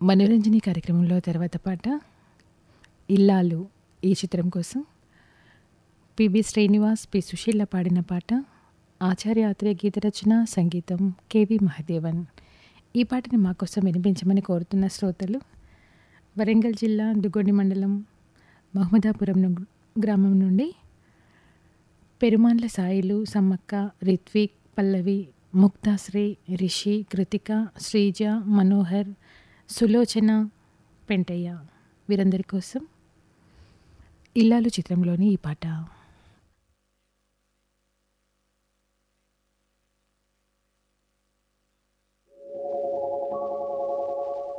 మనోరంజని కార్యక్రమంలో తర్వాత పాట ఇల్లాలు ఈ చిత్రం కోసం పిబి శ్రీనివాస్ పి సుశీల పాడిన పాట ఆచార్య ఆత్రేయ గీత రచన సంగీతం కెవి మహదేవన్ ఈ పాటని మా కోసం వినిపించమని కోరుతున్న శ్రోతలు వరంగల్ జిల్లా దుగొండి మండలం మహమ్మదాపురం ను- గ్రామం నుండి పెరుమాన్ల సాయిలు సమ్మక్క రిత్విక్ పల్లవి ముక్తాశ్రీ రిషి కృతిక శ్రీజ మనోహర్ సులోచన పెంటయ్య వీరందరి కోసం ఇల్లాలు చిత్రంలోని ఈ పాట